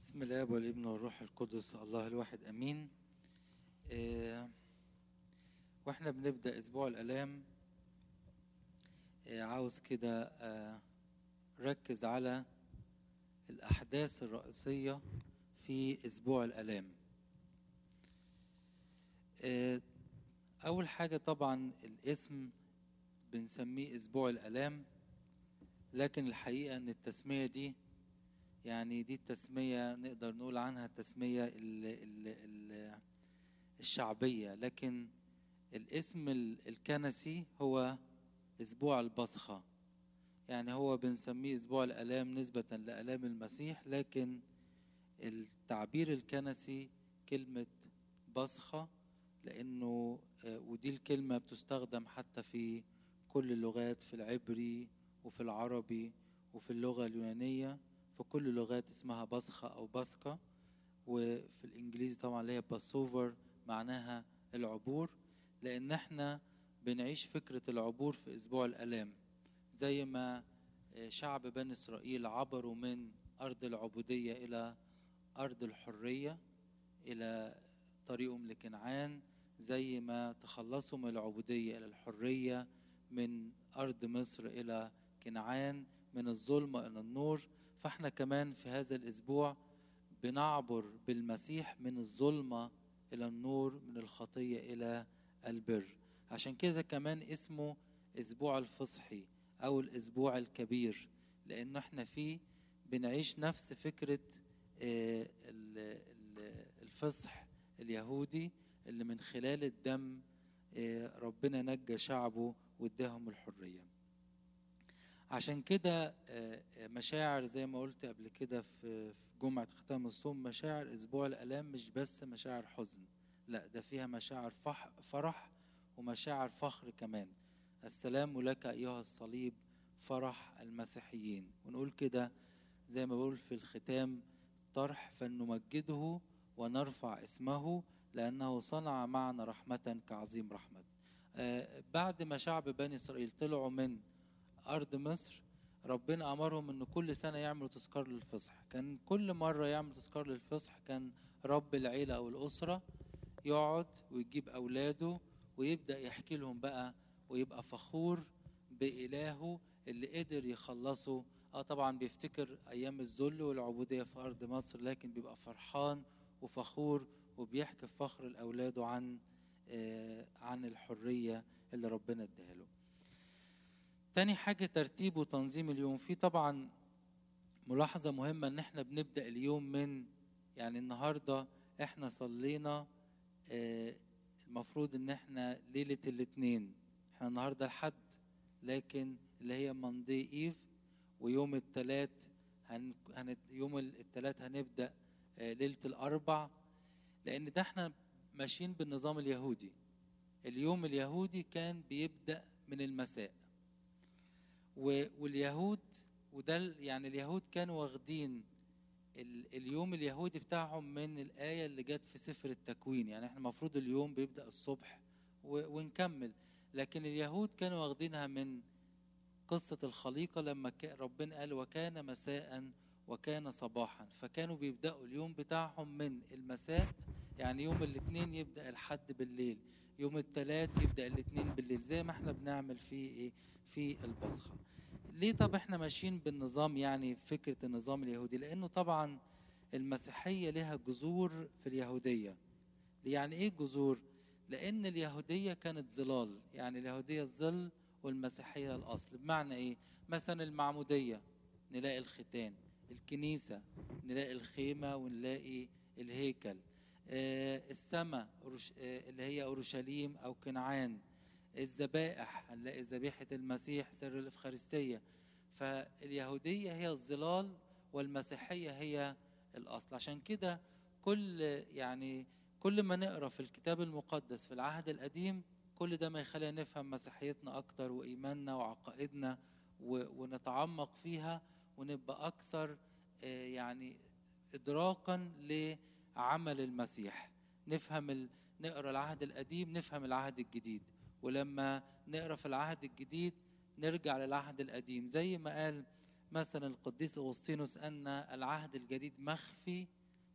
بسم الاب والابن والروح القدس الله الواحد امين آه، واحنا بنبدا اسبوع الالام آه، عاوز كده آه، ركز على الاحداث الرئيسيه في اسبوع الالام آه، اول حاجه طبعا الاسم بنسميه اسبوع الالام لكن الحقيقه ان التسميه دي يعني دي التسمية نقدر نقول عنها التسمية ال ال ال الشعبية لكن الاسم ال- الكنسي هو أسبوع البصخة يعني هو بنسميه أسبوع الآلام نسبة لآلام المسيح لكن التعبير الكنسي كلمة بصخة لأنه آه، ودي الكلمة بتستخدم حتى في كل اللغات في العبري وفي العربي وفي اللغة اليونانية في كل اللغات اسمها بصخة أو بصكة وفي الإنجليزي طبعا اللي هي باسوفر معناها العبور لأن احنا بنعيش فكرة العبور في أسبوع الآلام زي ما آه، شعب بني إسرائيل عبروا من أرض العبودية إلى أرض الحرية إلى طريقهم لكنعان زي ما تخلصوا من العبودية إلى الحرية من أرض مصر إلى كنعان من الظلمة إلى النور فاحنا كمان في هذا الأسبوع بنعبر بالمسيح من الظلمة إلى النور من الخطية إلى البر عشان كده كمان اسمه أسبوع الفصحي أو الأسبوع الكبير لأن احنا فيه بنعيش نفس فكرة آه، ال- ال- الفصح اليهودي اللي من خلال الدم آه، ربنا نجى شعبه واداهم الحريه عشان كده آه، آه، مشاعر زي ما قلت قبل كده في في جمعة ختام الصوم مشاعر أسبوع الآلام مش بس مشاعر حزن لا ده فيها مشاعر فح فرح ومشاعر فخر كمان السلام لك أيها الصليب فرح المسيحيين ونقول كده زي ما بقول في الختام طرح فلنمجده ونرفع اسمه لأنه صنع معنا رحمة كعظيم رحمة آه، بعد ما شعب بني إسرائيل طلعوا من أرض مصر ربنا أمرهم إن كل سنة يعملوا تذكار للفصح كان كل مرة يعمل تذكار للفصح كان رب العيلة أو الأسرة يقعد ويجيب أولاده ويبدأ يحكي لهم بقى ويبقى فخور بإلهه اللي قدر يخلصه اه طبعا بيفتكر أيام الذل والعبودية في أرض مصر لكن بيبقى فرحان وفخور وبيحكي في فخر لأولاده عن آه عن الحرية اللي ربنا اداها له تاني حاجة ترتيب وتنظيم اليوم في طبعا ملاحظة مهمة ان احنا بنبدأ اليوم من يعني النهاردة احنا صلينا آه، المفروض ان احنا ليلة الاثنين احنا النهاردة الحد لكن اللي هي ماندي ايف ويوم الثلاث هن... هن... يوم الثلاث هنبدأ آه، ليلة الأربع لأن ده احنا ماشيين بالنظام اليهودي اليوم اليهودي كان بيبدأ من المساء و- واليهود وده ال- يعني اليهود كانوا واخدين ال- اليوم اليهودي بتاعهم من الآية اللي جت في سفر التكوين يعني احنا المفروض اليوم بيبدأ الصبح و- ونكمل لكن اليهود كانوا واخدينها من قصة الخليقة لما كا- ربنا قال وكان مساء وكان صباحا فكانوا بيبدأوا اليوم بتاعهم من المساء يعني يوم الاثنين يبدأ الحد بالليل يوم الثلاث يبدأ الاثنين بالليل زي ما احنا بنعمل في ايه في البصخة ليه طب احنا ماشيين بالنظام يعني فكرة النظام اليهودي لانه طبعا المسيحية لها جذور في اليهودية يعني ايه جذور لان اليهودية كانت ظلال يعني اليهودية الظل والمسيحية الاصل بمعنى ايه مثلا المعمودية نلاقي الختان الكنيسة نلاقي الخيمة ونلاقي الهيكل آه، السماء أورش- آه، اللي هي اورشليم او كنعان الذبائح هنلاقي ذبيحة المسيح سر الإفخارستية فاليهودية هي الظلال والمسيحية هي الأصل عشان كده كل يعني كل ما نقرا في الكتاب المقدس في العهد القديم كل ده ما يخلينا نفهم مسيحيتنا أكتر وإيماننا وعقائدنا و- ونتعمق فيها ونبقى أكثر آه، يعني إدراكا لعمل المسيح نفهم ال... نقرا العهد القديم نفهم العهد الجديد ولما نقرا في العهد الجديد نرجع للعهد القديم زي ما قال مثلا القديس اغسطينوس ان العهد الجديد مخفي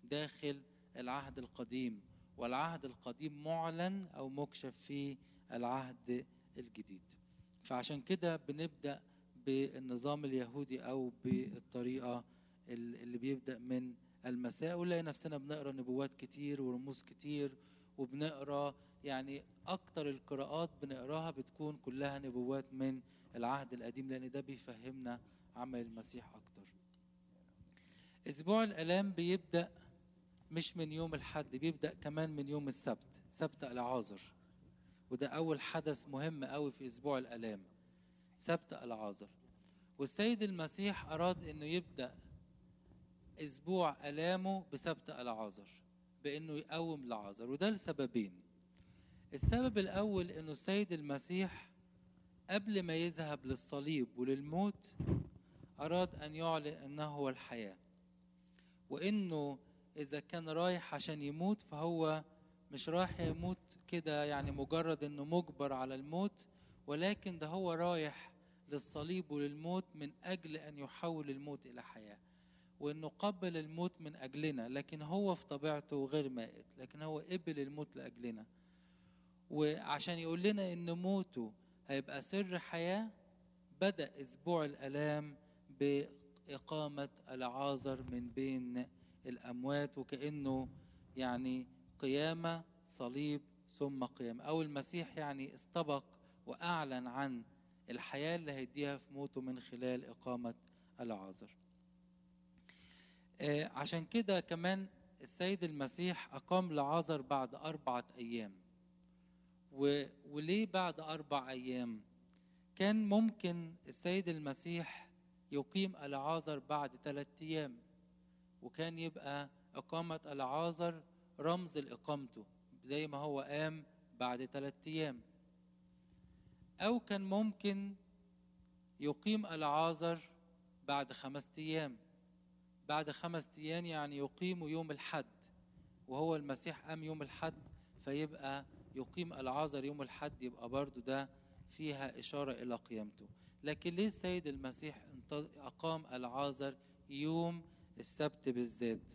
داخل العهد القديم والعهد القديم معلن او مكشف في العهد الجديد فعشان كده بنبدا بالنظام اليهودي او بالطريقه اللي بيبدا من المساء ونلاقي نفسنا بنقرا نبوات كتير ورموز كتير وبنقرا يعني اكتر القراءات بنقراها بتكون كلها نبوات من العهد القديم لان ده بيفهمنا عمل المسيح اكتر اسبوع الالام بيبدا مش من يوم الحد بيبدا كمان من يوم السبت سبت العازر وده اول حدث مهم قوي في اسبوع الالام سبت العازر والسيد المسيح اراد انه يبدا اسبوع الامه بسبت العازر بانه يقوم لعازر وده لسببين السبب الاول انه السيد المسيح قبل ما يذهب للصليب وللموت اراد ان يعلن انه هو الحياه وانه اذا كان رايح عشان يموت فهو مش رايح يموت كده يعني مجرد انه مجبر على الموت ولكن ده هو رايح للصليب وللموت من اجل ان يحول الموت الى حياه وانه قبل الموت من اجلنا لكن هو في طبيعته غير مائت لكن هو قبل الموت لاجلنا وعشان يقول لنا ان موته هيبقى سر حياه بدا اسبوع الالام باقامه العازر من بين الاموات وكانه يعني قيامه صليب ثم قيامه او المسيح يعني استبق واعلن عن الحياه اللي هيديها في موته من خلال اقامه العازر آه عشان كده كمان السيد المسيح أقام لعازر بعد أربعة أيام و... وليه بعد أربع أيام كان ممكن السيد المسيح يقيم العازر بعد ثلاثة أيام وكان يبقى إقامة العازر رمز لإقامته زي ما هو قام بعد ثلاثة أيام أو كان ممكن يقيم العازر بعد خمسة أيام بعد خمس أيام يعني يقيم يوم الحد وهو المسيح قام يوم الحد فيبقى يقيم العازر يوم الحد يبقى برضو ده فيها إشارة إلى قيامته لكن ليه السيد المسيح أقام العازر يوم السبت بالذات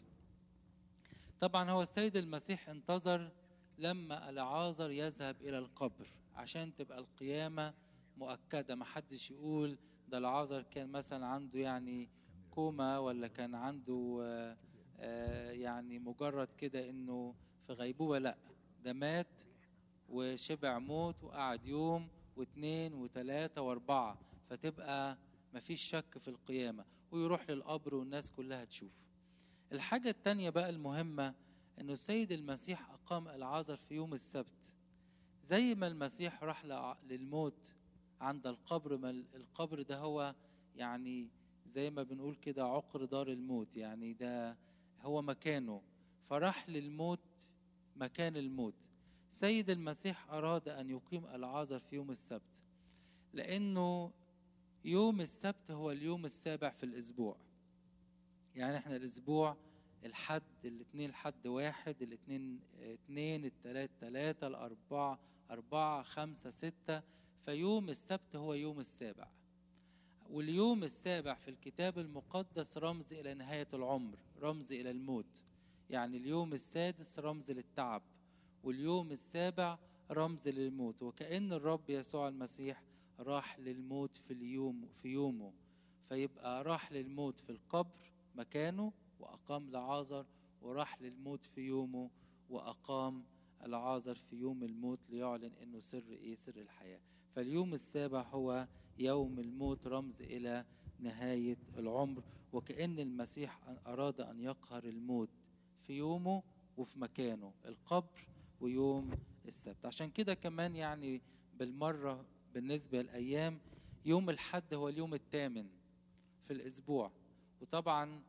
طبعا هو السيد المسيح انتظر لما العازر يذهب إلى القبر عشان تبقى القيامة مؤكدة محدش يقول ده العازر كان مثلا عنده يعني كوما ولا كان عنده آآ آآ يعني مجرد كده انه في غيبوبه لا ده مات وشبع موت وقعد يوم واثنين وثلاثة واربعة فتبقى مفيش شك في القيامة ويروح للقبر والناس كلها تشوف الحاجة التانية بقى المهمة انه السيد المسيح اقام العازر في يوم السبت زي ما المسيح راح للموت عند القبر ما القبر ده هو يعني زي ما بنقول كده عقر دار الموت يعني ده هو مكانه فراح للموت مكان الموت سيد المسيح أراد أن يقيم العازر في يوم السبت لأنه يوم السبت هو اليوم السابع في الأسبوع يعني احنا الأسبوع الحد الاثنين الحد واحد الاثنين اثنين الثلاث ثلاثة الأربعة أربعة خمسة ستة فيوم السبت هو يوم السابع واليوم السابع في الكتاب المقدس رمز إلى نهاية العمر رمز إلى الموت يعني اليوم السادس رمز للتعب واليوم السابع رمز للموت وكأن الرب يسوع المسيح راح للموت في اليوم في يومه فيبقى راح للموت في القبر مكانه وأقام لعازر وراح للموت في يومه وأقام العازر في يوم الموت ليعلن انه سر ايه سر الحياه فاليوم السابع هو يوم الموت رمز الى نهايه العمر وكان المسيح اراد ان يقهر الموت في يومه وفي مكانه القبر ويوم السبت عشان كده كمان يعني بالمره بالنسبه للايام يوم الحد هو اليوم الثامن في الاسبوع وطبعا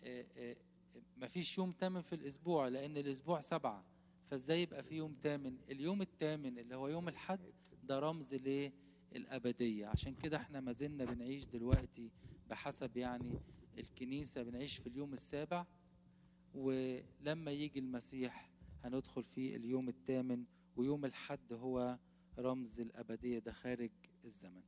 مفيش يوم تامن في الاسبوع لان الاسبوع سبعه فازاي يبقى في يوم تامن اليوم الثامن اللي هو يوم الحد ده رمز للأبدية عشان كده احنا ما زلنا بنعيش دلوقتي بحسب يعني الكنيسة بنعيش في اليوم السابع ولما يجي المسيح هندخل في اليوم الثامن ويوم الحد هو رمز الأبدية ده خارج الزمن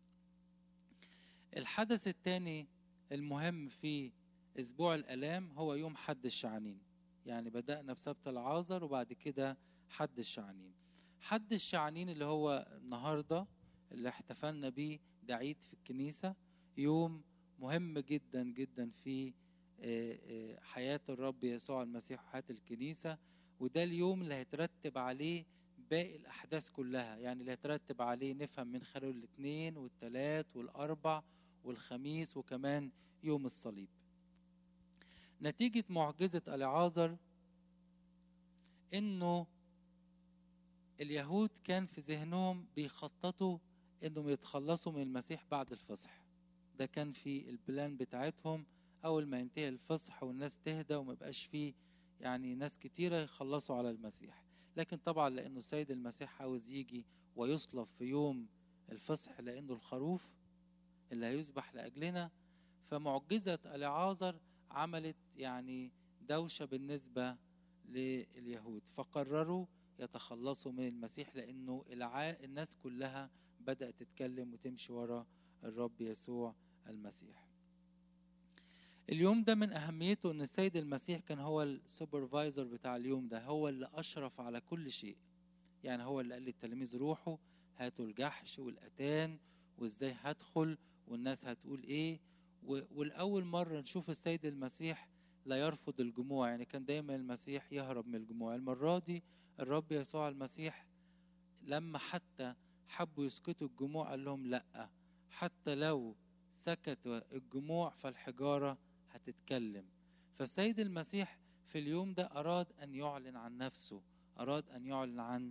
الحدث الثاني المهم في أسبوع الآلام هو يوم حد الشعانين يعني بدأنا بسبت العازر وبعد كده حد الشعنين حد الشعنين اللي هو النهارده اللي احتفلنا بيه ده عيد في الكنيسة يوم مهم جدا جدا في حياة الرب يسوع المسيح وحياة الكنيسة وده اليوم اللي هيترتب عليه باقي الأحداث كلها يعني اللي هيترتب عليه نفهم من خلال الاثنين والثلاث والأربع والخميس وكمان يوم الصليب نتيجة معجزة العازر إنه اليهود كان في ذهنهم بيخططوا إنهم يتخلصوا من المسيح بعد الفصح ده كان في البلان بتاعتهم أول ما ينتهي الفصح والناس تهدى وما يبقاش فيه يعني ناس كتيرة يخلصوا على المسيح لكن طبعا لأنه السيد المسيح عاوز يجي ويصلب في يوم الفصح لأنه الخروف اللي هيذبح لأجلنا فمعجزة العازر عملت يعني دوشة بالنسبة لليهود فقرروا يتخلصوا من المسيح لأنه الع... الناس كلها بدأت تتكلم وتمشي ورا الرب يسوع المسيح اليوم ده من أهميته أن السيد المسيح كان هو السوبرفايزر بتاع اليوم ده هو اللي أشرف على كل شيء يعني هو اللي قال للتلاميذ روحوا هاتوا الجحش والأتان وإزاي هدخل والناس هتقول إيه والأول مرة نشوف السيد المسيح لا يرفض الجموع يعني كان دايما المسيح يهرب من الجموع المرة دي الرب يسوع المسيح لما حتى حبوا يسكتوا الجموع قال لهم لأ حتى لو سكت الجموع فالحجارة هتتكلم فالسيد المسيح في اليوم ده أراد أن يعلن عن نفسه أراد أن يعلن عن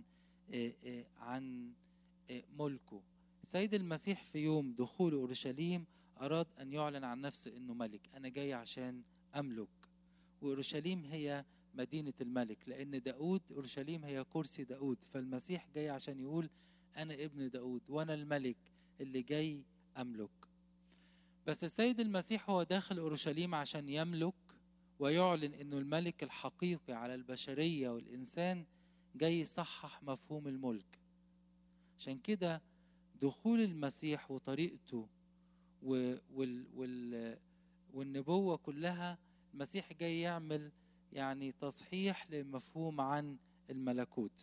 عن ملكه السيد المسيح في يوم دخول أورشليم أراد أن يعلن عن نفسه أنه ملك أنا جاي عشان أملك وأورشليم هي مدينة الملك لأن داود أورشليم هي كرسي داود فالمسيح جاي عشان يقول أنا ابن داود وأنا الملك اللي جاي أملك بس السيد المسيح هو داخل أورشليم عشان يملك ويعلن أنه الملك الحقيقي على البشرية والإنسان جاي يصحح مفهوم الملك عشان كده دخول المسيح وطريقته وال وال والنبوة كلها المسيح جاي يعمل يعني تصحيح لمفهوم عن الملكوت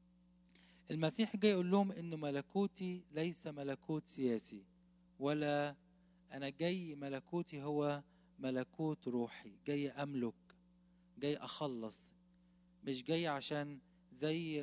المسيح جاي يقول لهم ان ملكوتي ليس ملكوت سياسي ولا انا جاي ملكوتي هو ملكوت روحي جاي املك جاي اخلص مش جاي عشان زي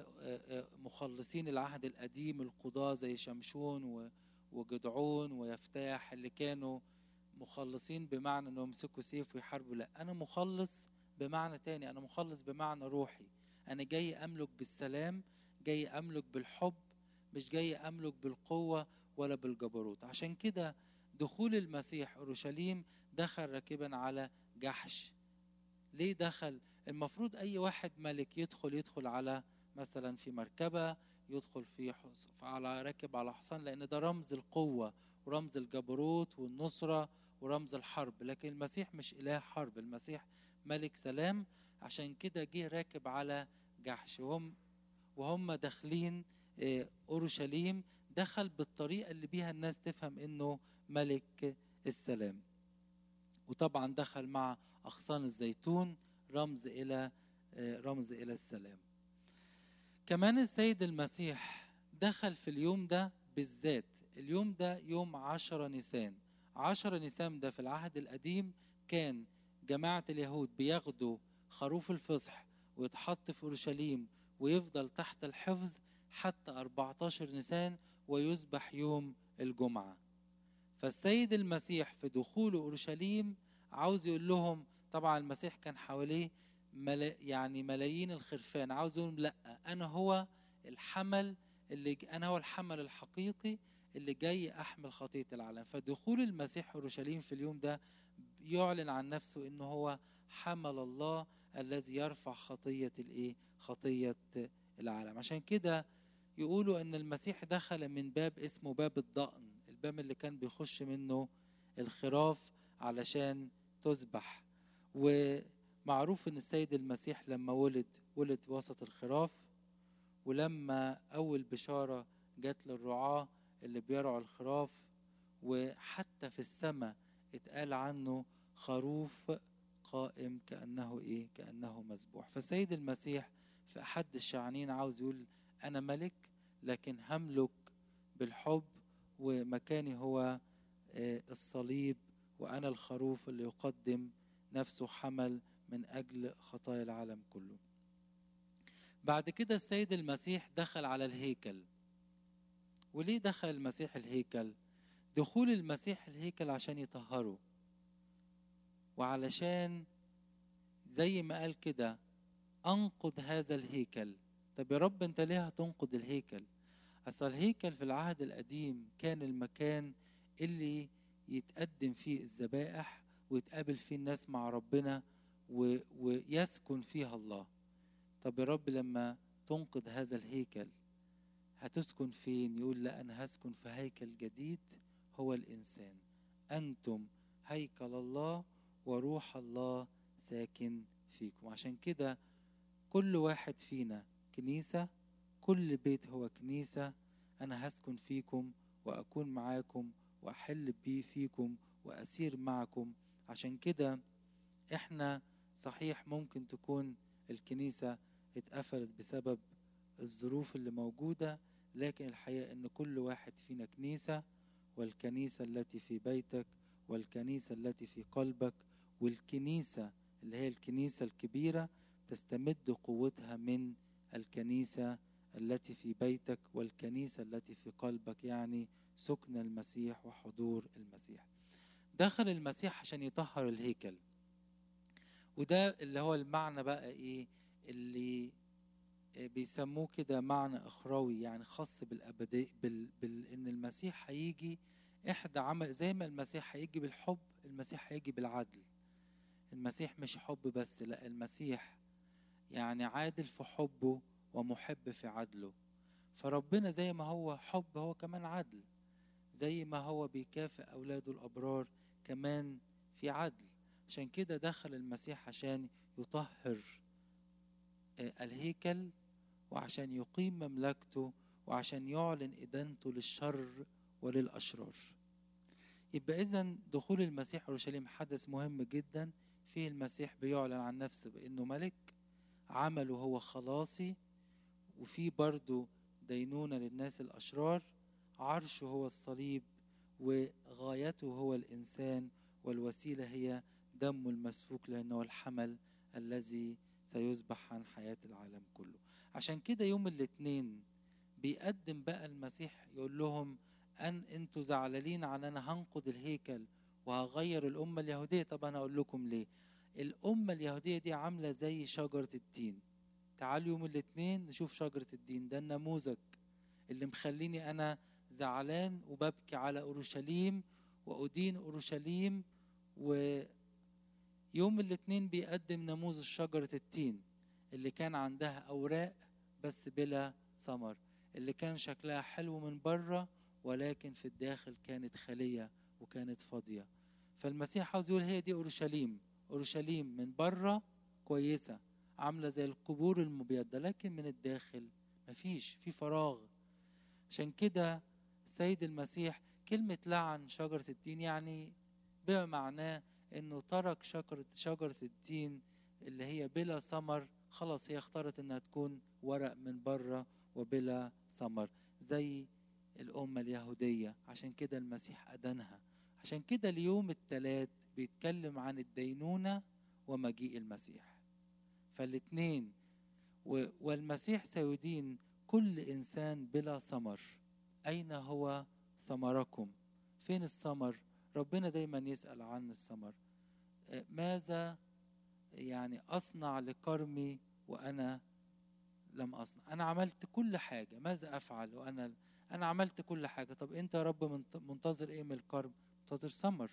مخلصين العهد القديم القضاة زي شمشون وجدعون ويفتاح اللي كانوا مخلصين بمعنى انهم يمسكوا سيف ويحاربوا لا انا مخلص بمعنى تاني انا مخلص بمعنى روحي انا جاي املك بالسلام جاي املك بالحب مش جاي املك بالقوه ولا بالجبروت عشان كده دخول المسيح اورشليم دخل راكبا على جحش ليه دخل المفروض اي واحد ملك يدخل يدخل على مثلا في مركبه يدخل في على راكب على حصان لان ده رمز القوه ورمز الجبروت والنصره ورمز الحرب لكن المسيح مش اله حرب المسيح ملك سلام عشان كده جه راكب على جحش وهم وهم داخلين اورشليم دخل بالطريقه اللي بيها الناس تفهم انه ملك السلام وطبعا دخل مع اغصان الزيتون رمز الى رمز الى السلام كمان السيد المسيح دخل في اليوم ده بالذات اليوم ده يوم عشرة نيسان عشرة نيسان ده في العهد القديم كان جماعة اليهود بياخدوا خروف الفصح ويتحط في أورشليم ويفضل تحت الحفظ حتى 14 نيسان ويذبح يوم الجمعة فالسيد المسيح في دخوله أورشليم عاوز يقول لهم طبعا المسيح كان حواليه ملا يعني ملايين الخرفان عاوز يقول لا أنا هو الحمل اللي أنا هو الحمل الحقيقي اللي جاي أحمل خطية العالم فدخول المسيح أورشليم في اليوم ده يعلن عن نفسه انه هو حمل الله الذي يرفع خطيه الايه خطيه العالم عشان كده يقولوا ان المسيح دخل من باب اسمه باب الضأن الباب اللي كان بيخش منه الخراف علشان تذبح ومعروف ان السيد المسيح لما ولد ولد وسط الخراف ولما اول بشاره جت للرعاه اللي بيرعوا الخراف وحتى في السماء اتقال عنه خروف قائم كأنه إيه كأنه مذبوح فالسيد المسيح في أحد الشعنين عاوز يقول أنا ملك لكن هملك بالحب ومكاني هو الصليب وأنا الخروف اللي يقدم نفسه حمل من أجل خطايا العالم كله بعد كده السيد المسيح دخل على الهيكل وليه دخل المسيح الهيكل دخول المسيح الهيكل عشان يطهره وعلشان زي ما قال كده انقض هذا الهيكل طب يا رب انت ليه هتنقض الهيكل اصل الهيكل في العهد القديم كان المكان اللي يتقدم فيه الذبائح ويتقابل فيه الناس مع ربنا و... ويسكن فيها الله طب يا رب لما تنقض هذا الهيكل هتسكن فين يقول لا انا هسكن في هيكل جديد هو الانسان انتم هيكل الله وروح الله ساكن فيكم عشان كده كل واحد فينا كنيسة كل بيت هو كنيسة أنا هسكن فيكم وأكون معاكم وأحل بي فيكم وأسير معكم عشان كده إحنا صحيح ممكن تكون الكنيسة اتقفلت بسبب الظروف اللي موجودة لكن الحقيقة إن كل واحد فينا كنيسة والكنيسة التي في بيتك والكنيسة التي في قلبك والكنيسة اللي هي الكنيسة الكبيرة تستمد قوتها من الكنيسة التي في بيتك والكنيسة التي في قلبك يعني سكن المسيح وحضور المسيح دخل المسيح عشان يطهر الهيكل وده اللي هو المعنى بقى ايه اللي بيسموه كده معنى اخروي يعني خاص بالابدي بال... بال... ان المسيح هيجي احدى عمل زي ما المسيح هيجي بالحب المسيح هيجي بالعدل المسيح مش حب بس لا المسيح يعني عادل في حبه ومحب في عدله فربنا زي ما هو حب هو كمان عدل زي ما هو بيكافئ اولاده الابرار كمان في عدل عشان كده دخل المسيح عشان يطهر الهيكل وعشان يقيم مملكته وعشان يعلن إدانته للشر وللأشرار يبقى إذا دخول المسيح أورشليم حدث مهم جدا فيه المسيح بيعلن عن نفسه بأنه ملك عمله هو خلاصي وفي برضه دينونة للناس الأشرار عرشه هو الصليب وغايته هو الإنسان والوسيلة هي دمه المسفوك لأنه الحمل الذي سيذبح عن حياة العالم كله عشان كده يوم الاثنين بيقدم بقى المسيح يقول لهم أن أنتوا زعلانين عن أنا هنقض الهيكل وهغير الأمة اليهودية طب أنا أقول لكم ليه الأمة اليهودية دي عاملة زي شجرة التين تعالوا يوم الاثنين نشوف شجرة الدين ده النموذج اللي مخليني أنا زعلان وببكي على أورشليم وأدين أورشليم ويوم الاثنين بيقدم نموذج شجرة التين اللي كان عندها أوراق بس بلا ثمر اللي كان شكلها حلو من بره ولكن في الداخل كانت خالية وكانت فاضية فالمسيح عاوز يقول هي دي أورشليم أورشليم من بره كويسة عاملة زي القبور المبيضة لكن من الداخل مفيش في فراغ عشان كده السيد المسيح كلمة لعن شجرة التين يعني بما معناه انه ترك شجرة شجرة التين اللي هي بلا ثمر خلاص هي اختارت انها تكون ورق من بره وبلا ثمر زي الأمة اليهودية عشان كده المسيح أدانها عشان كده اليوم الثلاث بيتكلم عن الدينونة ومجيء المسيح فالاتنين والمسيح سيدين كل إنسان بلا ثمر أين هو ثمركم فين الثمر ربنا دايما يسأل عن الثمر ماذا يعني أصنع لكرمي وأنا لم أصنع أنا عملت كل حاجة ماذا أفعل وأنا أنا عملت كل حاجة طب أنت يا رب منتظر إيه من الكرم منتظر ثمر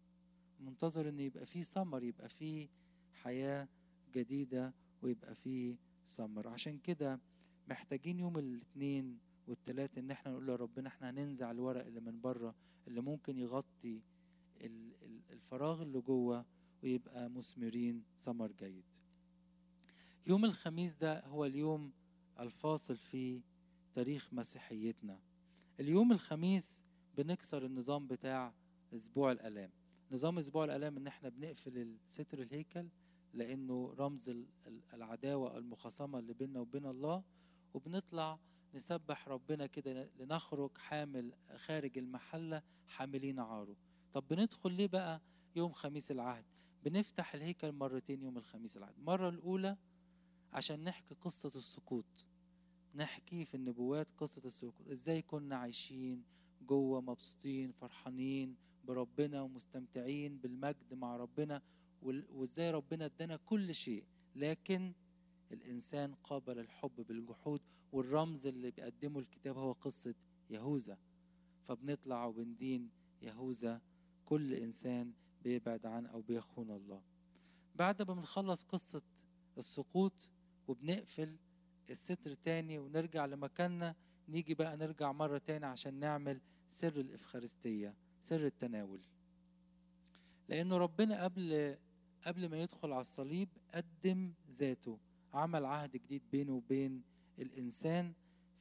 منتظر إن يبقى فيه ثمر يبقى فيه حياة جديدة ويبقى فيه ثمر عشان كده محتاجين يوم الاثنين والتلات ان احنا نقول لربنا احنا هننزع الورق اللي من بره اللي ممكن يغطي الفراغ اللي جوه ويبقى مثمرين ثمر جيد يوم الخميس ده هو اليوم الفاصل في تاريخ مسيحيتنا اليوم الخميس بنكسر النظام بتاع اسبوع الالام نظام اسبوع الالام ان احنا بنقفل ستر الهيكل لانه رمز ال- ال- العداوه المخاصمه اللي بيننا وبين الله وبنطلع نسبح ربنا كده لنخرج حامل خارج المحله حاملين عاره طب بندخل ليه بقى يوم خميس العهد بنفتح الهيكل مرتين يوم الخميس العهد المره الاولى عشان نحكي قصه السقوط نحكي في النبوات قصه السقوط ازاي كنا عايشين جوه مبسوطين فرحانين بربنا ومستمتعين بالمجد مع ربنا وال- وازاي ربنا ادانا كل شيء لكن الانسان قابل الحب بالجحود والرمز اللي بيقدمه الكتاب هو قصه يهوذا فبنطلع وبندين يهوذا كل انسان بيبعد عن او بيخون الله بعد ما بنخلص قصه السقوط وبنقفل الستر تاني ونرجع لمكاننا نيجي بقى نرجع مرة تاني عشان نعمل سر الإفخارستية سر التناول لأنه ربنا قبل قبل ما يدخل على الصليب قدم ذاته عمل عهد جديد بينه وبين الإنسان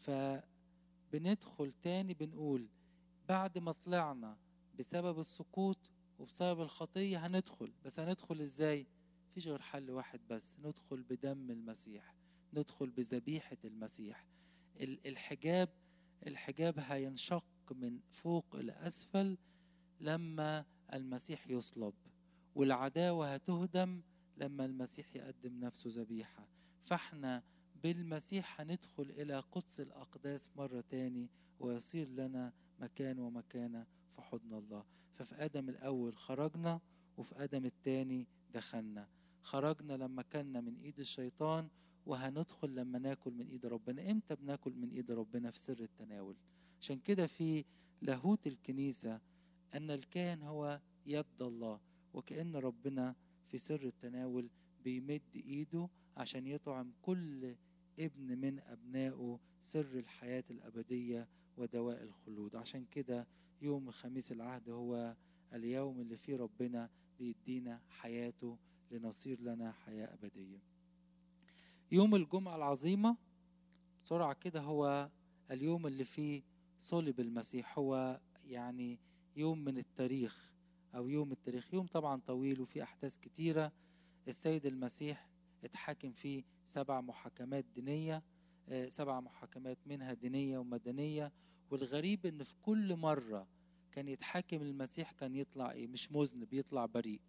فبندخل تاني بنقول بعد ما طلعنا بسبب السقوط وبسبب الخطية هندخل بس هندخل ازاي مفيش غير حل واحد بس ندخل بدم المسيح ندخل بذبيحة المسيح ال- الحجاب الحجاب هينشق من فوق إلى أسفل لما المسيح يصلب والعداوة هتهدم لما المسيح يقدم نفسه ذبيحة فاحنا بالمسيح هندخل إلى قدس الأقداس مرة تاني ويصير لنا مكان ومكانة في حضن الله ففي آدم الأول خرجنا وفي آدم التاني دخلنا خرجنا لما كنا من إيد الشيطان وهندخل لما ناكل من ايد ربنا امتى بناكل من ايد ربنا في سر التناول عشان كده في لاهوت الكنيسة ان الكاهن هو يد الله وكأن ربنا في سر التناول بيمد ايده عشان يطعم كل ابن من ابنائه سر الحياة الابدية ودواء الخلود عشان كده يوم خميس العهد هو اليوم اللي فيه ربنا بيدينا حياته لنصير لنا حياة أبدية يوم الجمعة العظيمة بسرعة كده هو اليوم اللي فيه صلب المسيح هو يعني يوم من التاريخ أو يوم التاريخ يوم طبعا طويل وفيه أحداث كتيرة السيد المسيح اتحاكم فيه سبع محاكمات دينية آه، سبع محاكمات منها دينية ومدنية والغريب إن في كل مرة كان يتحاكم المسيح كان يطلع إيه مش مذنب يطلع بريء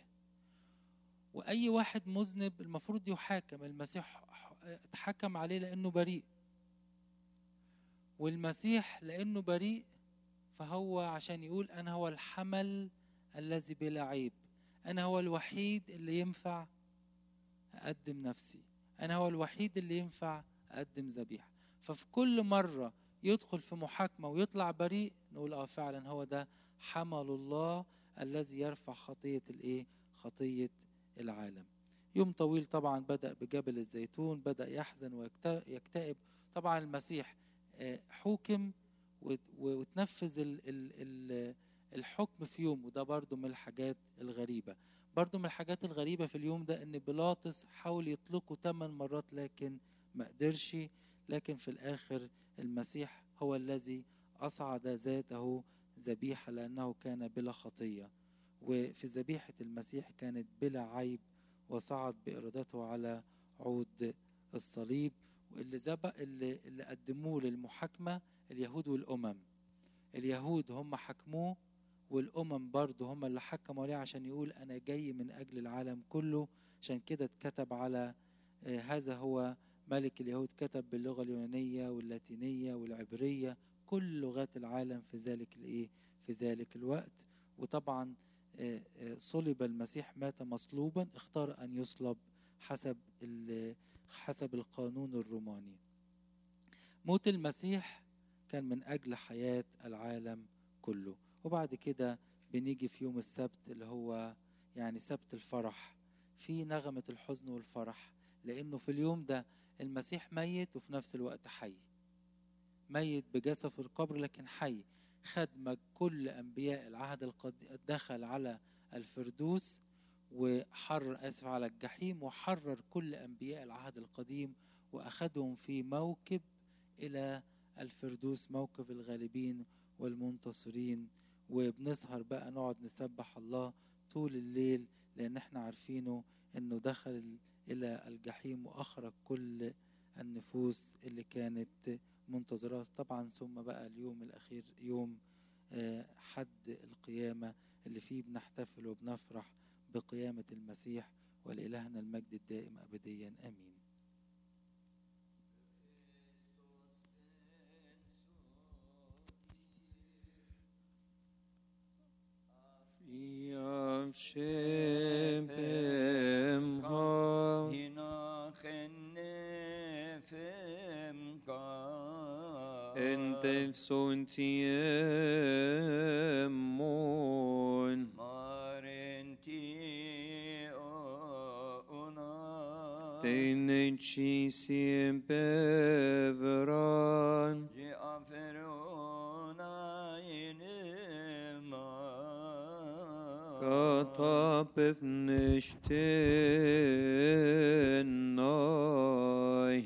واي واحد مذنب المفروض يحاكم المسيح اتحكم عليه لانه بريء والمسيح لانه بريء فهو عشان يقول انا هو الحمل الذي بلا عيب انا هو الوحيد اللي ينفع اقدم نفسي انا هو الوحيد اللي ينفع اقدم ذبيحه ففي كل مره يدخل في محاكمه ويطلع بريء نقول اه فعلا هو ده حمل الله الذي يرفع خطيه الايه خطيه العالم يوم طويل طبعا بدأ بجبل الزيتون بدأ يحزن ويكتئب طبعا المسيح آه، حوكم وت- وتنفذ ال- ال- ال- الحكم في يوم وده برضو من الحاجات الغريبة برضو من الحاجات الغريبة في اليوم ده ان بيلاطس حاول يطلقه ثمان مرات لكن ما قدرش لكن في الآخر المسيح هو الذي أصعد ذاته ذبيحة لأنه كان بلا خطية وفي ذبيحة المسيح كانت بلا عيب وصعد بإرادته على عود الصليب واللي زبق اللي, اللي قدموه للمحاكمة اليهود والأمم اليهود هم حكموه والأمم برضه هم اللي حكموا عليه عشان يقول أنا جاي من أجل العالم كله عشان كده اتكتب على آه، هذا هو ملك اليهود كتب باللغة اليونانية واللاتينية والعبرية كل لغات العالم في ذلك الإيه في ذلك الوقت وطبعا آه، آه، صلب المسيح مات مصلوبا اختار أن يصلب حسب ال- حسب القانون الروماني موت المسيح كان من أجل حياة العالم كله وبعد كده بنيجي في يوم السبت اللي هو يعني سبت الفرح في نغمة الحزن والفرح لأنه في اليوم ده المسيح ميت وفي نفس الوقت حي ميت بجسد في القبر لكن حي خدمك كل أنبياء العهد القديم دخل على الفردوس وحرر آسف على الجحيم وحرر كل أنبياء العهد القديم وأخذهم في موكب إلى الفردوس موكب الغالبين والمنتصرين وبنسهر بقى نقعد نسبح الله طول الليل لأن احنا عارفينه انه دخل إلى الجحيم وأخرج كل النفوس اللي كانت منتظرة طبعا ثم بقى اليوم الأخير يوم آه، حد القيامة اللي فيه بنحتفل وبنفرح بقيامة المسيح ولإلهنا المجد الدائم أبديا آمين Fri av skjebem har en dev son tiemon den ci siempre verán Kata pevneštem